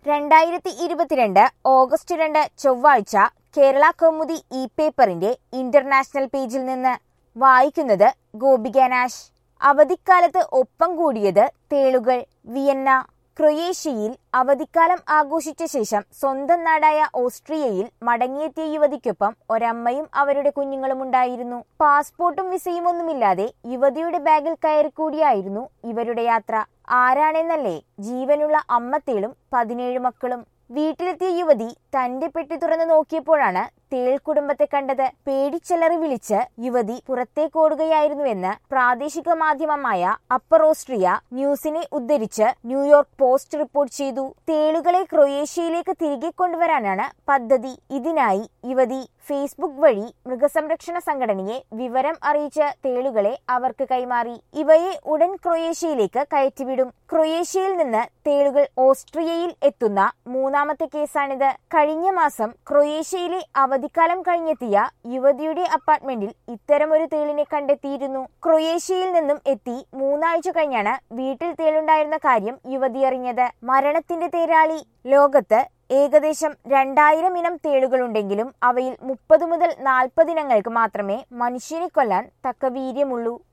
രണ്ടായിരത്തി ഇരുപത്തിരണ്ട് ഓഗസ്റ്റ് രണ്ട് ചൊവ്വാഴ്ച കേരള കൗമുദി ഇ പേപ്പറിന്റെ ഇന്റർനാഷണൽ പേജിൽ നിന്ന് വായിക്കുന്നത് ഗോപിക നാഷ് അവധിക്കാലത്ത് ഒപ്പം കൂടിയത് തേളുകൾ വിയന്ന ക്രൊയേഷ്യയിൽ അവധിക്കാലം ആഘോഷിച്ച ശേഷം സ്വന്തം നാടായ ഓസ്ട്രിയയിൽ മടങ്ങിയെത്തിയ യുവതിക്കൊപ്പം ഒരമ്മയും അവരുടെ കുഞ്ഞുങ്ങളും ഉണ്ടായിരുന്നു പാസ്പോർട്ടും വിസയും ഒന്നുമില്ലാതെ യുവതിയുടെ ബാഗിൽ കയറിക്കൂടിയായിരുന്നു ഇവരുടെ യാത്ര ആരാണെന്നല്ലേ ജീവനുള്ള അമ്മത്തേളും പതിനേഴ് മക്കളും വീട്ടിലെത്തിയ യുവതി തന്റെ പെട്ടി തുറന്നു നോക്കിയപ്പോഴാണ് തേൾ കുടുംബത്തെ കണ്ടത് പേടിച്ചലറി വിളിച്ച് യുവതി പുറത്തേക്കോടുകയായിരുന്നുവെന്ന് പ്രാദേശിക മാധ്യമമായ അപ്പർ ഓസ്ട്രിയ ന്യൂസിനെ ഉദ്ധരിച്ച് ന്യൂയോർക്ക് പോസ്റ്റ് റിപ്പോർട്ട് ചെയ്തു തേളുകളെ ക്രൊയേഷ്യയിലേക്ക് തിരികെ കൊണ്ടുവരാനാണ് പദ്ധതി ഇതിനായി യുവതി ഫേസ്ബുക്ക് വഴി മൃഗസംരക്ഷണ സംഘടനയെ വിവരം അറിയിച്ച തേളുകളെ അവർക്ക് കൈമാറി ഇവയെ ഉടൻ ക്രൊയേഷ്യയിലേക്ക് കയറ്റിവിടും ക്രൊയേഷ്യയിൽ നിന്ന് തേളുകൾ ഓസ്ട്രിയയിൽ എത്തുന്ന മൂന്നാമത്തെ കേസാണിത് കഴിഞ്ഞ മാസം ക്രൊയേഷ്യയിലെ അവധിക്കാലം കഴിഞ്ഞെത്തിയ യുവതിയുടെ അപ്പാർട്ട്മെന്റിൽ ഇത്തരമൊരു തേളിനെ കണ്ടെത്തിയിരുന്നു ക്രൊയേഷ്യയിൽ നിന്നും എത്തി മൂന്നാഴ്ച കഴിഞ്ഞാണ് വീട്ടിൽ തേളുണ്ടായിരുന്ന കാര്യം യുവതി അറിഞ്ഞത് മരണത്തിന്റെ തേരാളി ലോകത്ത് ഏകദേശം രണ്ടായിരം ഇനം തേളുകളുണ്ടെങ്കിലും അവയിൽ മുപ്പത് മുതൽ നാൽപ്പത് ഇനങ്ങൾക്ക് മാത്രമേ മനുഷ്യനെ കൊല്ലാൻ തക്ക വീര്യമുള്ളൂ